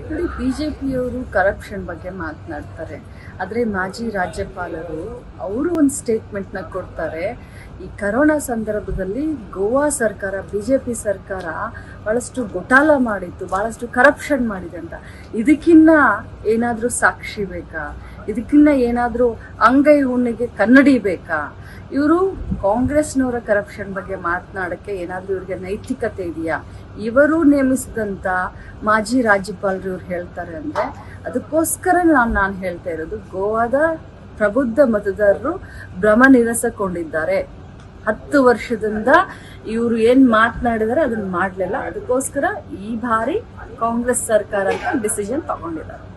ನೋಡಿ B J ಪಿಯವರು corruption ಬಗ್ಗೆ ಮಾತನಾಡ್ತಾರೆ ಆದರೆ ಮಾಜಿ ರಾಜ್ಯಪಾಲರು ಅವರು ಒಂದು ಸ್ಟೇಟ್ಮೆಂಟ್ನ ಕೊಡ್ತಾರೆ ಈ ಕರೋನಾ ಸಂದರ್ಭದಲ್ಲಿ ಗೋವಾ ಸರ್ಕಾರ ಬಿ ಜೆ ಪಿ ಸರ್ಕಾರ ಭಾಳಷ್ಟು ಗೊಟಾಲ ಮಾಡಿತ್ತು ಭಾಳಷ್ಟು ಕರಪ್ಷನ್ ಮಾಡಿದೆ ಅಂತ ಇದಕ್ಕಿನ್ನ ಏನಾದರೂ ಸಾಕ್ಷಿ ಬೇಕಾ ಇದಕ್ಕಿನ್ನ ಏನಾದರೂ ಅಂಗೈ ಹುಣ್ಣಿಗೆ ಕನ್ನಡಿ ಬೇಕಾ ಇವರು ಕಾಂಗ್ರೆಸ್ನವರ ಕರಪ್ಷನ್ ಬಗ್ಗೆ ಮಾತನಾಡಕ್ಕೆ ಏನಾದರೂ ಇವ್ರಿಗೆ ನೈತಿಕತೆ ಇದೆಯಾ ಇವರು ನೇಮಿಸಿದಂಥ ಮಾಜಿ ರಾಜ್ಯಪಾಲರು ಇವ್ರು ಹೇಳ್ತಾರೆ ಅಂದರೆ ಅದಕ್ಕೋಸ್ಕರ ನಾನು ನಾನು ಹೇಳ್ತಾ ಇರೋದು ಗೋವಾದ ಪ್ರಬುದ್ಧ ಮತದಾರರು ಭ್ರಮ ನಿರಸಕೊಂಡಿದ್ದಾರೆ ಹತ್ತು ವರ್ಷದಿಂದ ಇವರು ಏನು ಮಾತನಾಡಿದಾರೆ ಅದನ್ನ ಮಾಡಲಿಲ್ಲ ಅದಕ್ಕೋಸ್ಕರ ಈ ಬಾರಿ ಕಾಂಗ್ರೆಸ್ ಸರ್ಕಾರ ಅಂತ ಡಿಸಿಷನ್ ತಗೊಂಡಿದ್ದಾರೆ